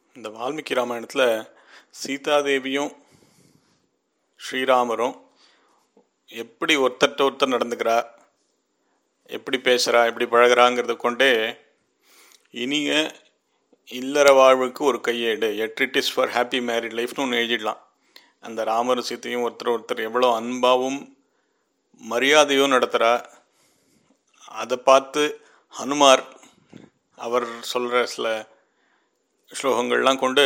இந்த வால்மீகி ராமாயணத்தில் சீதாதேவியும் ஸ்ரீராமரும் எப்படி ஒருத்தர்கிட்ட ஒருத்தர் நடந்துக்கிறா எப்படி பேசுகிறா எப்படி பழகுறாங்கிறத கொண்டே இனிய இல்லற வாழ்வுக்கு ஒரு கையேடு எட்ரிட்டிஸ் ஃபார் ஹாப்பி மேரிட் லைஃப்னு ஒன்று எழுதிடலாம் அந்த ராமர் சீத்தையும் ஒருத்தர் ஒருத்தர் எவ்வளோ அன்பாகவும் மரியாதையும் நடத்துகிறா அதை பார்த்து ஹனுமார் அவர் சொல்கிற சில ஸ்லோகங்கள்லாம் கொண்டு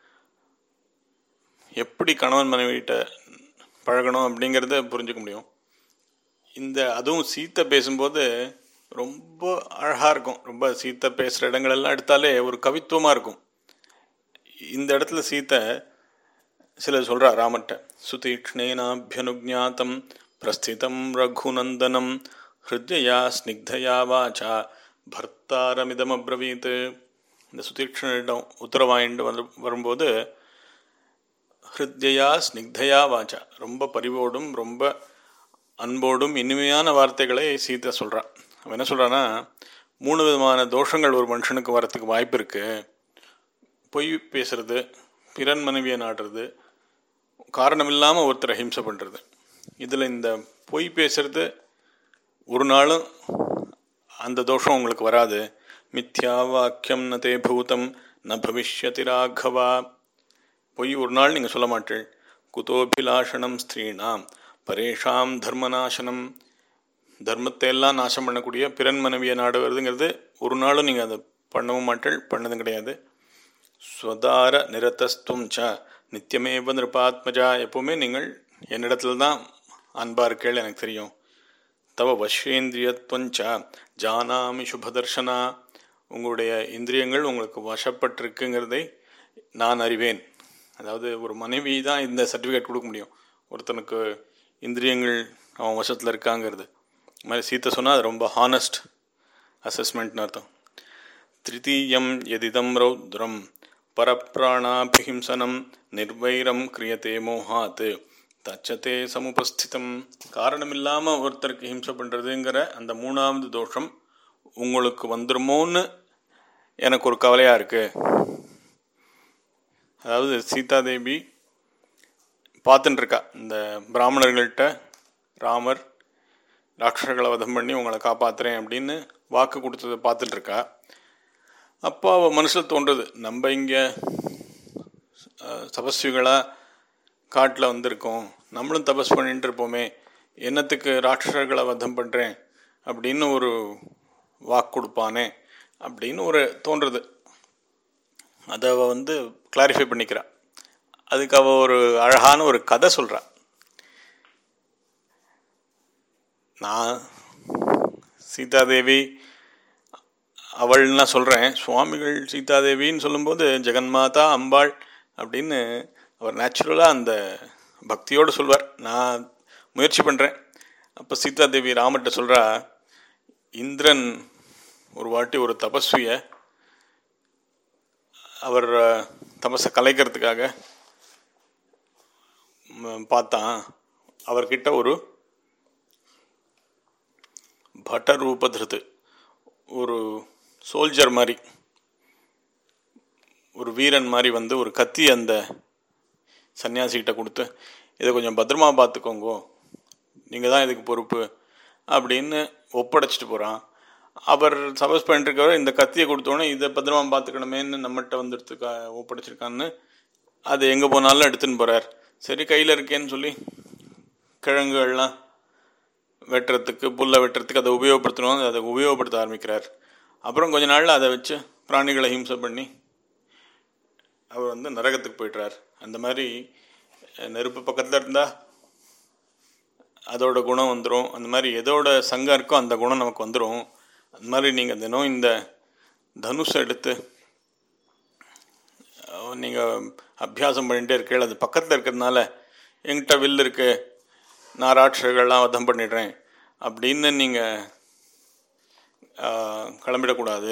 எப்படி கணவன் மனைவிகிட்ட பழகணும் அப்படிங்கிறத புரிஞ்சுக்க முடியும் இந்த அதுவும் சீத்தை பேசும்போது ரொம்ப அழகாக இருக்கும் ரொம்ப சீத்தை பேசுகிற இடங்களெல்லாம் எடுத்தாலே ஒரு கவித்துவமாக இருக்கும் இந்த இடத்துல சீத்தை சிலர் சொல்கிறா ராமர்கிட்ட சுதீக்ஷ்ணேனாபியனுஜாத்தம் பிரஸ்திதம் ரகுநந்தனம் ஹிருத்யா ஸ்னிக்தயா வாச்சா பர்த்தாரமிதம் அப்ரவீத் இந்த சுதீக்ஷணிடம் உத்தரவாயிண்டு வந்து வரும்போது ஹிருத்யா ஸ்னிக்தயா வாச்சா ரொம்ப பரிவோடும் ரொம்ப அன்போடும் இனிமையான வார்த்தைகளை சீதை சொல்கிறான் அவன் என்ன சொல்கிறான்னா மூணு விதமான தோஷங்கள் ஒரு மனுஷனுக்கு வரத்துக்கு வாய்ப்பு இருக்குது பொய் பேசுறது பிறன் மனைவியை நாடுறது காரணம் இல்லாமல் ஒருத்தரை ஹிம்சை பண்ணுறது இதில் இந்த பொய் பேசுறது ஒரு நாளும் அந்த தோஷம் உங்களுக்கு வராது மித்யா வாக்கியம் ந தே பூதம் ந பவிஷ்யதி ராகவா பொய் ஒரு நாள் நீங்கள் சொல்ல மாட்டேள் குதோபிலாஷனம் ஸ்திரீணாம் பரேஷாம் தர்மநாசனம் தர்மத்தை எல்லாம் நாசம் பண்ணக்கூடிய பிறன் மனைவியை நாடுவதுங்கிறது ஒரு நாளும் நீங்கள் அதை பண்ணவும் மாட்டேள் பண்ணதும் கிடையாது ஸ்வதார நிரதஸ்துவம் ச நித்தியமேவ நிருபாத்மஜா எப்போவுமே நீங்கள் என்னிடத்துல தான் அன்பாக இருக்கேள் எனக்கு தெரியும் தவ வஷ்யேந்திரியத்வஞ்ச ஜானாமி சுபதர்ஷனா உங்களுடைய இந்திரியங்கள் உங்களுக்கு வசப்பட்டிருக்குங்கிறதை நான் அறிவேன் அதாவது ஒரு மனைவி தான் இந்த சர்டிஃபிகேட் கொடுக்க முடியும் ஒருத்தனுக்கு இந்திரியங்கள் அவன் வசத்தில் இருக்காங்கிறது இது மாதிரி சீத்தை சொன்னால் அது ரொம்ப ஹானஸ்ட் அசஸ்மெண்ட்னு அர்த்தம் திருத்தீயம் எதிதம் ரௌத்ரம் பரப்பிராணாபிஹிம்சனம் நிர்வைரம் கிரியத்தே மோஹாத் தச்சத்தே சமுபஸ்திதம் காரணமில்லாமல் ஒருத்தருக்கு ஹிம்சை பண்ணுறதுங்கிற அந்த மூணாவது தோஷம் உங்களுக்கு வந்துருமோன்னு எனக்கு ஒரு கவலையாக இருக்குது அதாவது சீதாதேவி பார்த்துட்டு இருக்கா இந்த பிராமணர்கள்ட்ட ராமர் ராட்சர்களை வதம் பண்ணி உங்களை காப்பாற்றுறேன் அப்படின்னு வாக்கு கொடுத்ததை பார்த்துட்டு இருக்கா அப்போ அவள் மனசில் தோன்றுறது நம்ம இங்கே தபஸ்விகளாக காட்டில் வந்திருக்கோம் நம்மளும் தபஸ் பண்ணிட்டு இருப்போமே என்னத்துக்கு ராட்சசர்களை வதம் பண்ணுறேன் அப்படின்னு ஒரு வாக்கு கொடுப்பானே அப்படின்னு ஒரு தோன்றுறது அதை அவள் வந்து கிளாரிஃபை பண்ணிக்கிறா அதுக்கு அவள் ஒரு அழகான ஒரு கதை சொல்கிறா நான் சீதாதேவி அவள்னா சொல்கிறேன் சுவாமிகள் சீதாதேவின்னு சொல்லும்போது ஜெகன்மாதா அம்பாள் அப்படின்னு அவர் நேச்சுரலாக அந்த பக்தியோடு சொல்வார் நான் முயற்சி பண்ணுறேன் அப்போ சீதாதேவி ராமர்கிட்ட சொல்கிறா இந்திரன் ஒரு வாட்டி ஒரு தபஸ்வியை அவர் தபஸை கலைக்கிறதுக்காக பார்த்தான் அவர்கிட்ட ஒரு பட்ட ரூபதிருத்து ஒரு சோல்ஜர் மாதிரி ஒரு வீரன் மாதிரி வந்து ஒரு கத்தி அந்த சன்னியாசிகிட்ட கொடுத்து இதை கொஞ்சம் பத்திரமா பார்த்துக்கோங்கோ நீங்கள் தான் இதுக்கு பொறுப்பு அப்படின்னு ஒப்படைச்சிட்டு போகிறான் அவர் சபஸ் பண்ணிட்டுருக்கவர் இந்த கத்தியை கொடுத்தோன்னே இதை பத்திரமா பார்த்துக்கணுமேன்னு நம்மகிட்ட வந்துடுத்துக்கா ஒப்படைச்சிருக்கான்னு அது எங்கே போனாலும் எடுத்துன்னு போகிறார் சரி கையில் இருக்கேன்னு சொல்லி கிழங்குகள்லாம் வெட்டுறதுக்கு புல்லை வெட்டுறதுக்கு அதை உபயோகப்படுத்தணும் அதை உபயோகப்படுத்த ஆரம்பிக்கிறார் அப்புறம் கொஞ்ச நாளில் அதை வச்சு பிராணிகளை ஹிம்சை பண்ணி அவர் வந்து நரகத்துக்கு போய்ட்றார் அந்த மாதிரி நெருப்பு பக்கத்தில் இருந்தால் அதோட குணம் வந்துடும் அந்த மாதிரி எதோட சங்கம் இருக்கோ அந்த குணம் நமக்கு வந்துடும் அந்த மாதிரி நீங்கள் தினம் இந்த தனுஷை எடுத்து நீங்கள் அபியாசம் பண்ணிகிட்டே இருக்கீங்க அது பக்கத்தில் இருக்கிறதுனால எங்கிட்ட வில் இருக்கு நான் ராட்சர்கள்லாம் வதம் பண்ணிடுறேன் அப்படின்னு நீங்கள் கிளம்பிடக்கூடாது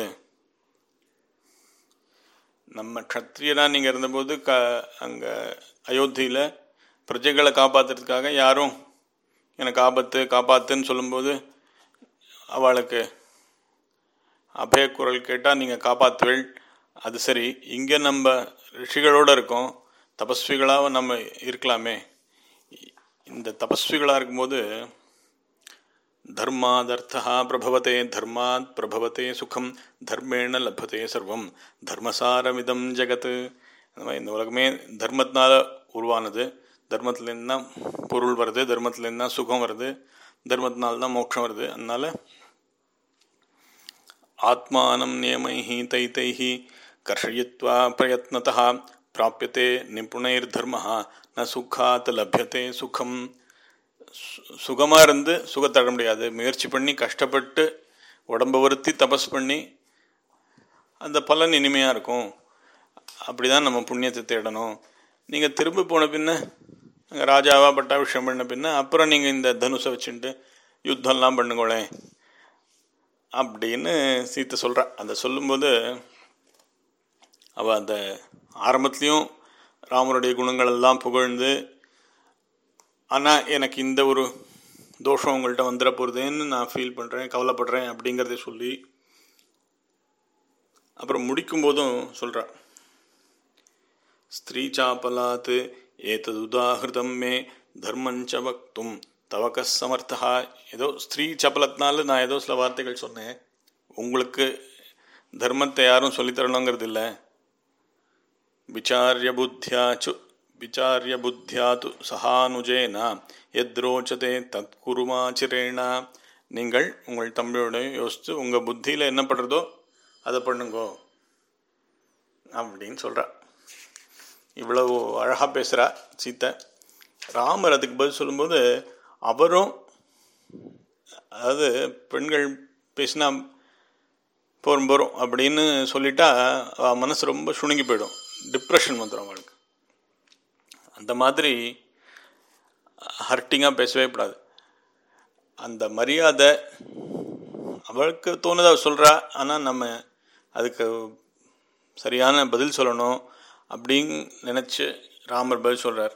நம்ம க்ஷத்ரியனாக நீங்கள் இருந்தபோது க அங்கே அயோத்தியில் பிரஜைகளை காப்பாற்றுறதுக்காக யாரும் எனக்கு ஆபத்து காப்பாத்துன்னு சொல்லும்போது அவளுக்கு அபயக்குரல் கேட்டால் நீங்கள் காப்பாற்றுவீள் அது சரி இங்கே நம்ம ரிஷிகளோடு இருக்கோம் தபஸ்விகளாக நம்ம இருக்கலாமே இந்த தபஸ்விகளாக இருக்கும்போது தர்மாதர்த்தா பிரபவத்தே தர்மாத் பிரபவத்தே சுகம் தர்மேண லபத்தே சர்வம் தர்மசாரமிதம் ஜெகத் அந்த மாதிரி இந்த உலகமே தர்மத்தினால உருவானது தர்மத்துலேருந்து தான் பொருள் வருது தர்மத்துலேருந்து தான் சுகம் வருது தர்மத்தினால தான் மோட்சம் வருது அதனால் ஆத்மானம் நியமைஹி தைத்தைஹி கர்ஷயித்வா பிரயத்னதா பிராப்பியத்தே நிபுணைர்தர்ம ந சுக்காத் லபியத்தே சுகம் சுகமாக இருந்து சுகத்தை அட முடியாது முயற்சி பண்ணி கஷ்டப்பட்டு உடம்பை வருத்தி தபஸ் பண்ணி அந்த பலன் இனிமையாக இருக்கும் அப்படி தான் நம்ம புண்ணியத்தை தேடணும் நீங்கள் திரும்ப போன பின்ன அங்கே ராஜாவா பட்டாபிஷேகம் பண்ண பின்ன அப்புறம் நீங்கள் இந்த தனுஷை வச்சுட்டு யுத்தம்லாம் பண்ணுங்களேன் அப்படின்னு சீத்தை சொல்கிறா அந்த சொல்லும்போது அவள் அந்த ஆரம்பத்துலேயும் ராமருடைய குணங்கள் எல்லாம் புகழ்ந்து ஆனால் எனக்கு இந்த ஒரு தோஷம் உங்கள்கிட்ட வந்துட போகிறதுன்னு நான் ஃபீல் பண்ணுறேன் கவலைப்படுறேன் அப்படிங்கிறத சொல்லி அப்புறம் முடிக்கும்போதும் சொல்கிறா ஸ்திரீ சாப்பலாத் ஏதது உதாகிருதம் மே தர்மஞ்ச வக்தும் தவக சமர்த்தா ஏதோ ஸ்திரீ சப்பலத்தினால நான் ஏதோ சில வார்த்தைகள் சொன்னேன் உங்களுக்கு தர்மத்தை யாரும் சொல்லித்தரணுங்கிறது இல்லை விசாரிய புத்தியாச்சு விசாரிய புத்தியாது சகானுஜேன எத்ரோச்சதே தத் குருமாச்சிரேண நீங்கள் உங்கள் தம்பியோட யோசித்து உங்கள் புத்தியில் என்ன பண்ணுறதோ அதை பண்ணுங்கோ அப்படின்னு சொல்கிறா இவ்வளவு அழகாக பேசுகிறா சீத்தை ராமர் அதுக்கு பதில் சொல்லும்போது அவரும் அதாவது பெண்கள் பேசினா போரும் போகிறோம் அப்படின்னு சொல்லிட்டா அவள் மனசு ரொம்ப சுணுங்கி போயிடும் டிப்ரெஷன் வந்துடும் அவளுக்கு அந்த மாதிரி ஹர்ட்டிங்காக பேசவே கூடாது அந்த மரியாதை அவளுக்கு தோணுதா சொல்கிறா ஆனால் நம்ம அதுக்கு சரியான பதில் சொல்லணும் அப்படின்னு நினச்சி ராமர் பதில் சொல்கிறார்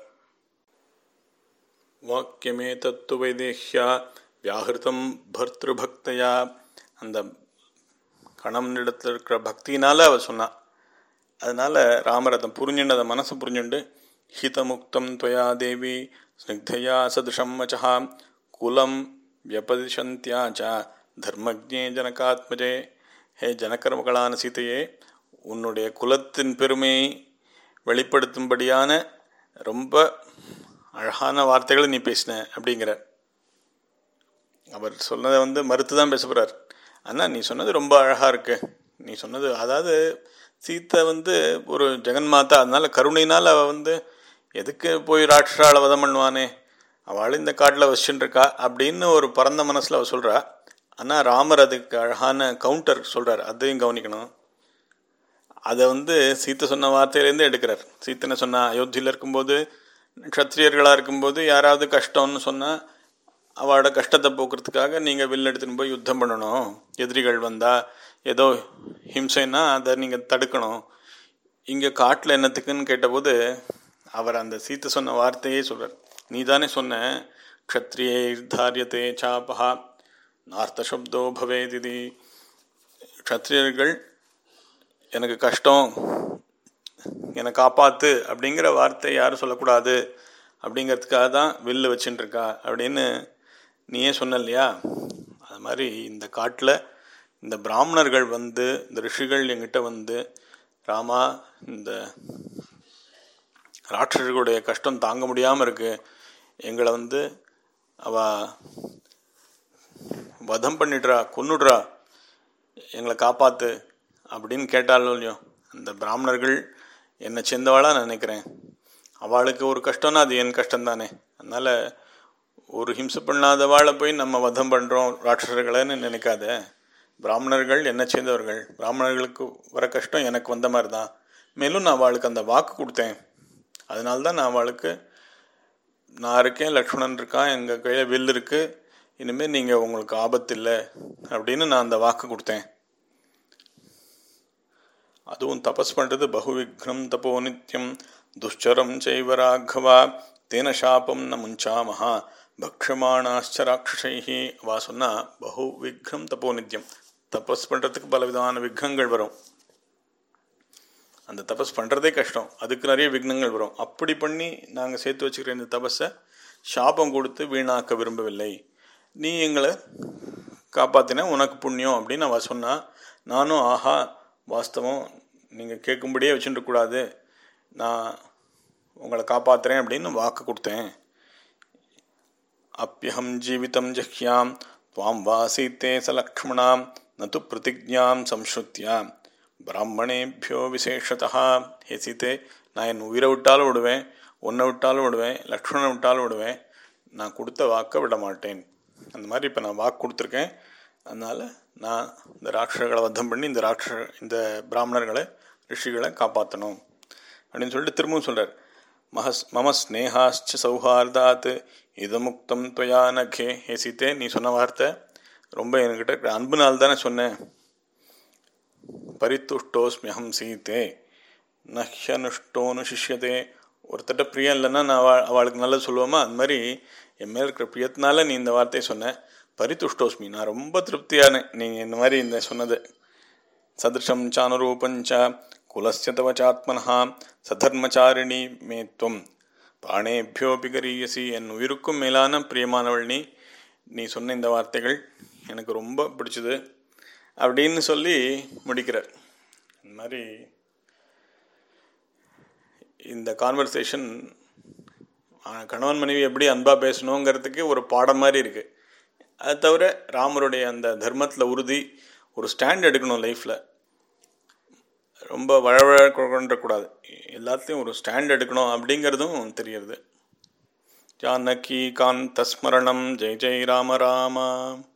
வாக்கியமே தத்து வைதேஹ்யா வியாகிருதம் பர்திருபக்தையா அந்த கணவனிடத்தில் இருக்கிற பக்தினால அவள் சொன்னான் அதனால் ராமர் அதை புரிஞ்சுண்டு மனசு புரிஞ்சுண்டு ஹிதமுக்தம் துவயா தேவி ஸ்னிக்தையா சதுஷம் வச்சா குலம் வியபதிஷந்தியா ச தர்மஜே ஜனகாத்மஜே ஹே ஜனகர்மகளான சீதையே உன்னுடைய குலத்தின் பெருமையை வெளிப்படுத்தும்படியான ரொம்ப அழகான வார்த்தைகளை நீ பேசின அப்படிங்கிற அவர் சொன்னதை வந்து மறுத்து தான் பேச போகிறார் ஆனால் நீ சொன்னது ரொம்ப அழகாக இருக்கு நீ சொன்னது அதாவது சீத்தை வந்து ஒரு ஜெகன்மாதா அதனால கருணையினால் அவள் வந்து எதுக்கு போய் ராட்சரால வதம் பண்ணுவானே அவள் இந்த காட்டில் வச்சுட்டு இருக்கா அப்படின்னு ஒரு பரந்த மனசில் அவள் சொல்கிறா ஆனால் ராமர் அதுக்கு அழகான கவுண்டர் சொல்கிறார் அதையும் கவனிக்கணும் அதை வந்து சீத்தை சொன்ன வார்த்தையிலேருந்து எடுக்கிறார் சீத்தனை சொன்ன அயோத்தியில் இருக்கும்போது க்ஷத்ரியர்களாக இருக்கும்போது யாராவது கஷ்டம்னு சொன்னால் அவளோட கஷ்டத்தை போக்குறதுக்காக நீங்கள் வில் எடுத்துன்னு போய் யுத்தம் பண்ணணும் எதிரிகள் வந்தால் ஏதோ ஹிம்சைன்னா அதை நீங்கள் தடுக்கணும் இங்கே காட்டில் என்னத்துக்குன்னு கேட்டபோது அவர் அந்த சீத்தை சொன்ன வார்த்தையே சொல்கிறார் நீ தானே சொன்ன க்ஷத்ரியே தாரியத்தே சாபா நார்த்த சப்தோ பவேதிதி க்ஷத்ரியர்கள் எனக்கு கஷ்டம் என்னை காப்பாத்து அப்படிங்கிற வார்த்தை யாரும் சொல்லக்கூடாது அப்படிங்கிறதுக்காக தான் வில்லு வச்சுட்டு இருக்கா அப்படின்னு நீயே சொன்ன இல்லையா அது மாதிரி இந்த காட்டில் இந்த பிராமணர்கள் வந்து இந்த ரிஷிகள் எங்கிட்ட வந்து ராமா இந்த ராட்சர்களுடைய கஷ்டம் தாங்க முடியாமல் இருக்கு எங்களை வந்து அவ வதம் பண்ணிடுறா கொன்னுடுறா எங்களை காப்பாத்து அப்படின்னு கேட்டாலும் இல்லையோ அந்த பிராமணர்கள் என்னை சேர்ந்தவாளாக நான் நினைக்கிறேன் அவளுக்கு ஒரு கஷ்டம்னா அது என் கஷ்டம் தானே அதனால் ஒரு ஹிம்சை பண்ணாதவாளை போய் நம்ம வதம் பண்ணுறோம் ராட்சசர்களைன்னு நினைக்காத பிராமணர்கள் என்ன சேர்ந்தவர்கள் பிராமணர்களுக்கு வர கஷ்டம் எனக்கு வந்த மாதிரி தான் மேலும் நான் அவளுக்கு அந்த வாக்கு கொடுத்தேன் அதனால தான் நான் அவளுக்கு நான் இருக்கேன் லக்ஷ்மணன் இருக்கான் எங்கள் கையில் வில் இருக்குது இனிமேல் நீங்கள் உங்களுக்கு ஆபத்து இல்லை அப்படின்னு நான் அந்த வாக்கு கொடுத்தேன் அதுவும் தபஸ் பண்ணுறது பகுவிக்னம் தப்போ நித்தியம் துஷ்சரம் செய்வ ராഘவா தேன சாபம் ந முஞ்சாமஹா பக்ஷமானாச்ச ராட்சசைஹி வா சொன்னால் பகு விக்னம் தப்போ நித்தியம் தபஸ் பண்ணுறதுக்கு பல விதமான விக்னங்கள் வரும் அந்த தபஸ் பண்ணுறதே கஷ்டம் அதுக்கு நிறைய விக்னங்கள் வரும் அப்படி பண்ணி நாங்கள் சேர்த்து வச்சுக்கிற இந்த தபஸை சாபம் கொடுத்து வீணாக்க விரும்பவில்லை நீ எங்களை காப்பாற்றின உனக்கு புண்ணியம் அப்படின்னு அவள் சொன்னா நானும் ஆஹா வாஸ்தவம் நீங்கள் கேட்கும்படியே வச்சுட்டு கூடாது நான் உங்களை காப்பாற்றுறேன் அப்படின்னு வாக்கு கொடுத்தேன் அப்பியகம் ஜீவிதம் ஜஹ்யாம் துவாம் வாசித்தே ச லக்ஷ்மணாம் நது பிரதிஜாம் சம்ஸ்ருத்தியா பிராமணேபியோ விசேஷதா ஹே சீதே நான் என் உயிரை விட்டாலும் விடுவேன் உன்னை விட்டாலும் விடுவேன் லக்ஷ்மணனை விட்டாலும் விடுவேன் நான் கொடுத்த வாக்கை விட மாட்டேன் அந்த மாதிரி இப்போ நான் வாக்கு கொடுத்துருக்கேன் அதனால் நான் இந்த ராட்சர்களை வதம் பண்ணி இந்த ராட்ச இந்த பிராமணர்களை ரிஷிகளை காப்பாற்றணும் அப்படின்னு சொல்லிட்டு திரும்பவும் சொல்கிறார் மஹஸ் மம ஸ்னேகாச்ச சௌஹார்தாத் இதமுக்தம் துவயா நகே ஹே சீத்தே நீ சொன்ன வார்த்தை ரொம்ப என்கிட்ட இருக்கிற அன்புனால் தானே சொன்னேன் பரித்துஷ்டோஸ்மியகம் சீத்தே நஹ்யனுஷ்டோனு சிஷ்யதே ஒருத்தட்ட பிரியம் இல்லைன்னா நான் அவள் அவளுக்கு நல்லது சொல்லுவோமா அது மாதிரி என் மேலே இருக்கிற பிரியத்தினால நீ இந்த வார்த்தையை சொன்ன பரித்துஷ்டோஸ்மி நான் ரொம்ப திருப்தியானேன் நீங்கள் இந்த மாதிரி இந்த சொன்னது சதிருஷம் சானுரூபஞ்ச குலஸ்ய தவ சாத்மனஹா சதர்மச்சாரிணி மே துவம் பிராணேபியோபி கரியசி என் உயிருக்கும் மேலான பிரியமானவள் நீ நீ சொன்ன இந்த வார்த்தைகள் எனக்கு ரொம்ப பிடிச்சது அப்படின்னு சொல்லி முடிக்கிறார் இந்த மாதிரி இந்த கான்வர்சேஷன் கணவன் மனைவி எப்படி அன்பாக பேசணுங்கிறதுக்கு ஒரு பாடம் மாதிரி இருக்குது அது தவிர ராமருடைய அந்த தர்மத்தில் உறுதி ஒரு ஸ்டாண்ட் எடுக்கணும் லைஃப்பில் ரொம்ப வழவழ கொண்டக்கூடாது எல்லாத்தையும் ஒரு ஸ்டாண்ட் எடுக்கணும் அப்படிங்கிறதும் தெரியுது ஜானகி காந்த ஸ்மரணம் ஜெய் ஜெய் ராம ராமா